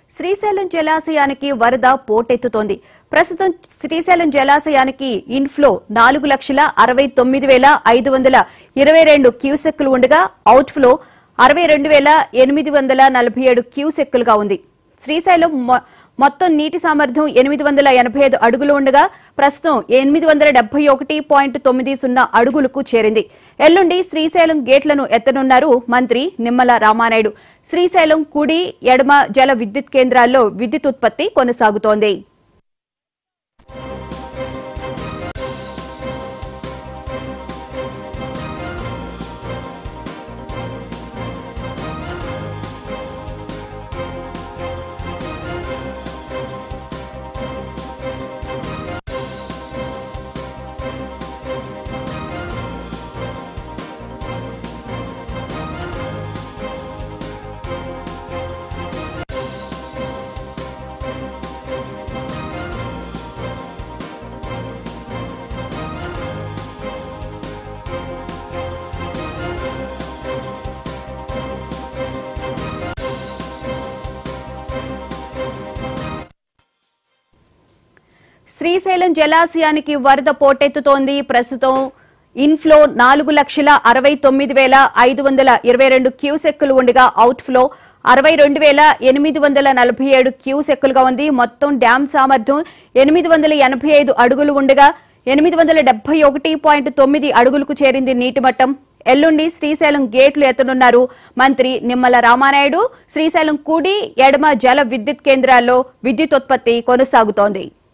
శ్రీశైలం జలాశయానికి వరద పోటెత్తుతోంది ప్రస్తుతం శ్రీశైలం జలాశయానికి ఇన్ఫ్లో నాలుగు లక్షల అరవై తొమ్మిది వేల ఐదు వందల ఇరవై రెండు క్యూసెక్కులు ఉండగా అవుట్ఫ్లో అరవై రెండు వేల ఎనిమిది వందల నలభై ఏడు క్యూసెక్కులుగా ఉంది శ్రీశైలం మొ- మొత్తం నీటి సామర్థ్యం ఎనిమిది వందల ఎనభై ఐదు అడుగులు ఉండగా ప్రస్తుతం ఎనిమిది వందల డెబ్బై ఒకటి పాయింట్ తొమ్మిది సున్నా అడుగులకు చేరింది ఎల్లుండి శ్రీశైలం గేట్లను ఎత్తనున్నారు మంత్రి నిమ్మల రామానాయుడు శ్రీశైలం కుడి ఎడమ జల విద్యుత్ కేంద్రాల్లో విద్యుత్ ఉత్పత్తి కొనసాగుతోంది శ్రీశైలం జలాశయానికి వరద పోటెత్తుతోంది ప్రస్తుతం ఇన్ఫ్లో నాలుగు లక్షల అరవై తొమ్మిది వేల ఐదు వందల ఇరవై రెండు క్యూసెక్కులు ఉండగా అవుట్ఫ్లో అరవై రెండు వేల ఎనిమిది వందల నలభై ఏడు క్యూసెక్కులుగా ఉంది మొత్తం డ్యామ్ సామర్థ్యం ఎనిమిది వందల ఎనభై ఐదు అడుగులు ఉండగా ఎనిమిది వందల డెబ్బై ఒకటి పాయింట్ తొమ్మిది అడుగులకు చేరింది నీటి మట్టం ఎల్లుండి శ్రీశైలం గేట్లు ఎత్తనున్నారు మంత్రి నిమ్మల రామానాయుడు శ్రీశైలం కుడి ఎడమ జల విద్యుత్ కేంద్రాల్లో విద్యుత్ ఉత్పత్తి కొనసాగుతోంది